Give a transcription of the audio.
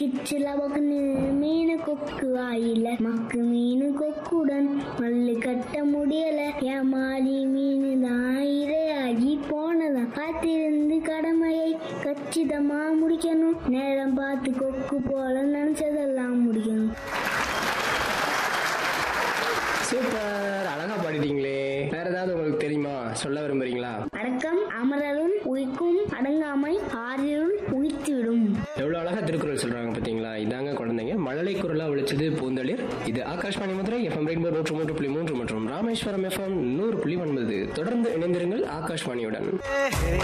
கிச்சு லவக்குன்னு மீனு கொக்கு வாயில மக்கு மீனு கொக்குடன் மல்லு கட்ட முடியல ஏமாலி மீனு தான் இரையாகி போனதான் காத்திருந்து கடமையை கச்சிதமா முடிக்கணும் நேரம் பார்த்து கொக்கு போல நினைச்சதெல்லாம் முடிக்கணும் சூப்பர் அழகா பாடிட்டீங்களே வேற ஏதாவது உங்களுக்கு தெரியுமா சொல்ல விரும்புறீங்களா அடக்கம் அமரருள் உயிக்கும் அடங்காமை ஆறிருள் உயித்துவிடும் எவ்வளவு அழகா திருக்குறள் சொல்றாங்க பாத்தீங்களா இதாங்க குழந்தைங்க மழலை குரலா ஒழிச்சது பூந்தளிர் இது ஆகாஷ்வாணி மதுரை எஃப்எம் ரெயின்போ நூற்று மூன்று புள்ளி மூன்று மற்றும் ராமேஸ்வரம் எஃப்எம் நூறு புள்ளி ஒன்பது தொடர்ந்து இணைந்திருங்கள் ஆகாஷ்வாணியுடன்